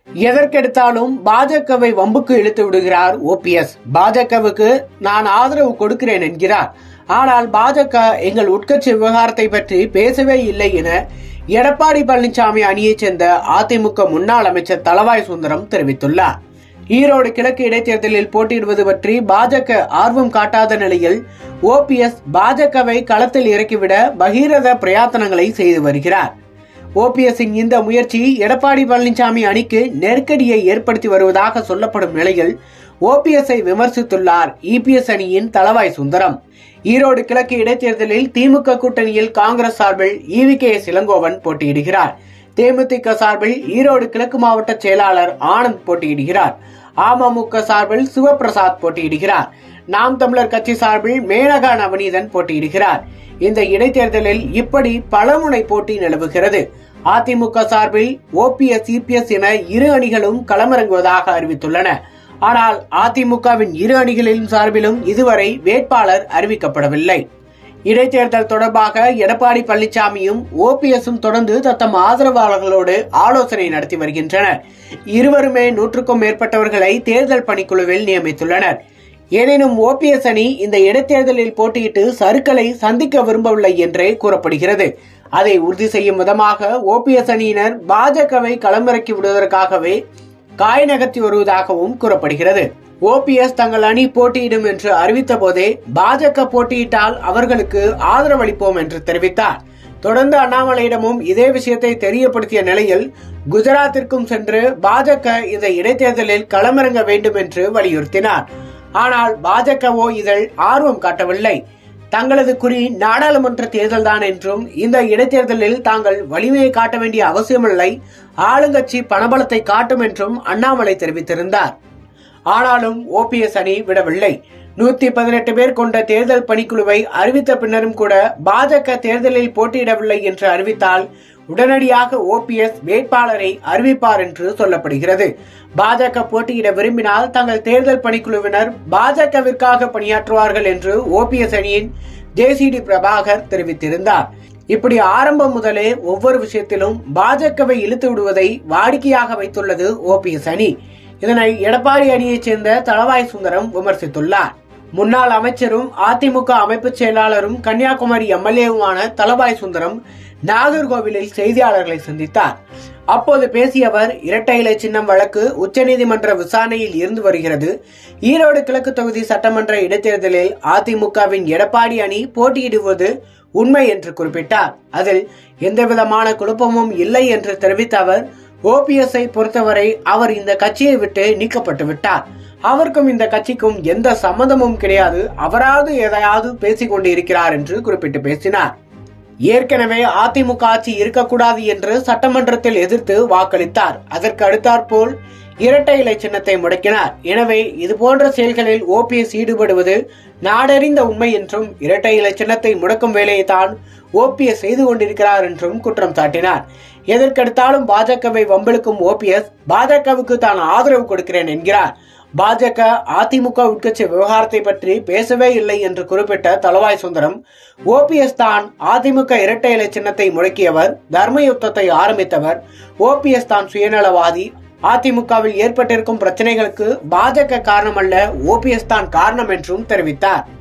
எதற்கெடுத்தாலும் பாஜகவை வம்புக்கு இழுத்து விடுகிறார் ஓபிஎஸ் பாஜகவுக்கு நான் ஆதரவு கொடுக்கிறேன் என்கிறார் ஆனால் பாஜக எங்கள் உட்கட்சி விவகாரத்தை பற்றி பேசவே இல்லை என எடப்பாடி பழனிசாமி அணியைச் சேர்ந்த அதிமுக முன்னாள் அமைச்சர் தளவாய் சுந்தரம் தெரிவித்துள்ளார் ஈரோடு கிழக்கு இடைத்தேர்தலில் போட்டியிடுவது பற்றி பாஜக ஆர்வம் காட்டாத நிலையில் ஓபிஎஸ் பாஜகவை களத்தில் இறக்கிவிட பகீரத பிரயாத்தனங்களை செய்து வருகிறார் ஓபிஎஸ்ஸின் இந்த முயற்சி எடப்பாடி பழனிசாமி அணிக்கு நெருக்கடியை ஏற்படுத்தி வருவதாக சொல்லப்படும் நிலையில் ஓபிஎஸ்ஐ விமர்சித்துள்ளார் இபிஎஸ் அணியின் தளவாய் சுந்தரம் ஈரோடு கிழக்கு இடைத்தேர்தலில் திமுக கூட்டணியில் காங்கிரஸ் சார்பில் இவி கே இளங்கோவன் போட்டியிடுகிறார் தேமுதிக சார்பில் ஈரோடு கிழக்கு மாவட்ட செயலாளர் ஆனந்த் போட்டியிடுகிறார் அமமுக சார்பில் சிவபிரசாத் போட்டியிடுகிறார் நாம் தமிழர் கட்சி சார்பில் மேனகா நவநீதன் போட்டியிடுகிறார் இந்த இடைத்தேர்தலில் இப்படி பலமுனை போட்டி நிலவுகிறது அதிமுக சார்பில் ஓபிஎஸ் இபிஎஸ் என இரு அணிகளும் களமிறங்குவதாக அறிவித்துள்ளன ஆனால் அதிமுகவின் இரு அணிகளின் சார்பிலும் இதுவரை வேட்பாளர் அறிவிக்கப்படவில்லை இடைத்தேர்தல் தொடர்பாக எடப்பாடி பழனிசாமியும் ஓபிஎஸும் தொடர்ந்து தத்தம் ஆதரவாளர்களோடு ஆலோசனை நடத்தி வருகின்றனர் இருவருமே நூற்றுக்கும் மேற்பட்டவர்களை தேர்தல் பணிக்குழுவில் நியமித்துள்ளனர் எனினும் ஓபிஎஸ் அணி இந்த இடைத்தேர்தலில் போட்டியிட்டு சருக்களை சந்திக்க விரும்பவில்லை என்றே கூறப்படுகிறது அதை உறுதி செய்யும் விதமாக ஓபிஎஸ் அணியினர் பாஜகவை களமிறக்கி விடுவதற்காகவே காய் நகர்த்தி வருவதாகவும் கூறப்படுகிறது ஓபிஎஸ் தங்கள் அணி போட்டியிடும் என்று அறிவித்த போதே பாஜக போட்டியிட்டால் அவர்களுக்கு ஆதரவளிப்போம் என்று தெரிவித்தார் தொடர்ந்து அண்ணாமலையிடமும் இதே விஷயத்தை தெரியப்படுத்திய நிலையில் குஜராத்திற்கும் சென்று பாஜக இந்த இடைத்தேர்தலில் களமிறங்க வேண்டும் என்று வலியுறுத்தினார் ஆனால் பாஜகவோ இதில் ஆர்வம் காட்டவில்லை தங்களது குறி நாடாளுமன்ற தேர்தல்தான் என்றும் இந்த இடைத்தேர்தலில் தாங்கள் வலிமையை காட்ட வேண்டிய அவசியமில்லை ஆளுங்கட்சி பணபலத்தை காட்டும் என்றும் அண்ணாமலை தெரிவித்திருந்தார் ஆனாலும் ஓபிஎஸ் அணி விடவில்லை நூத்தி பதினெட்டு பேர் கொண்ட தேர்தல் பணிக்குழுவை அறிவித்த பின்னரும் கூட பாஜக தேர்தலில் போட்டியிடவில்லை என்று அறிவித்தால் உடனடியாக ஓபிஎஸ் வேட்பாளரை அறிவிப்பார் என்று சொல்லப்படுகிறது பாஜக போட்டியிட விரும்பினால் தங்கள் தேர்தல் பணிக்குழுவினர் பாஜகவிற்காக பணியாற்றுவார்கள் என்று ஓபிஎஸ் அணியின் ஜேசிடி பிரபாகர் தெரிவித்திருந்தார் இப்படி ஆரம்பம் முதலே ஒவ்வொரு விஷயத்திலும் பாஜகவை இழுத்து விடுவதை வாடிக்கையாக வைத்துள்ளது ஓபிஎஸ் அணி இதனை எடப்பாடி அணியைச் சேர்ந்த தளவாய் சுந்தரம் விமர்சித்துள்ளார் முன்னாள் அமைச்சரும் அதிமுக அமைப்பு செயலாளரும் கன்னியாகுமரி எம்எல்ஏவுமான தளவாய் சுந்தரம் நாகர்கோவிலில் செய்தியாளர்களை சந்தித்தார் அப்போது பேசிய அவர் இரட்டை இலை சின்னம் வழக்கு உச்சநீதிமன்ற விசாரணையில் இருந்து வருகிறது ஈரோடு கிழக்கு தொகுதி சட்டமன்ற இடைத்தேர்தலில் அதிமுகவின் எடப்பாடி அணி போட்டியிடுவது உண்மை என்று குறிப்பிட்டார் அதில் எந்தவிதமான குழப்பமும் இல்லை என்று தெரிவித்த அவர் ஓபிஎஸ்ஐ பொறுத்தவரை அவர் இந்த கட்சியை விட்டு நீக்கப்பட்டு விட்டார் அவருக்கும் இந்த கட்சிக்கும் எந்த சம்மந்தமும் கிடையாது அவராவது எதையாவது பேசிக் கொண்டிருக்கிறார் என்று குறிப்பிட்டு பேசினார் ஏற்கனவே அதிமுக ஆட்சி இருக்கக்கூடாது என்று சட்டமன்றத்தில் எதிர்த்து வாக்களித்தார் அதற்கு அடுத்தாற்போல் இரட்டை இலை சின்னத்தை முடக்கினார் எனவே இதுபோன்ற செயல்களில் ஓபிஎஸ் ஈடுபடுவது நாடறிந்த உண்மை என்றும் இரட்டை இலை சின்னத்தை முடக்கும் வேலையை தான் ஓபிஎஸ் செய்து கொண்டிருக்கிறார் என்றும் குற்றம் சாட்டினார் எதற்கெடுத்தாலும் பாஜகவை வம்பிழுக்கும் ஓபிஎஸ் பாஜகவுக்கு தான் ஆதரவு கொடுக்கிறேன் என்கிறார் பாஜக அதிமுக உட்கட்சி விவகாரத்தை பற்றி பேசவே இல்லை என்று குறிப்பிட்ட தலவாய் சுந்தரம் ஓபிஎஸ் தான் அதிமுக இரட்டை இலை சின்னத்தை முடக்கியவர் தர்ம யுத்தத்தை ஆரம்பித்தவர் ஓபிஎஸ் தான் சுயநலவாதி அதிமுகவில் ஏற்பட்டிருக்கும் பிரச்சனைகளுக்கு பாஜக காரணமல்ல ஓபிஎஸ் தான் காரணம் என்றும் தெரிவித்தார்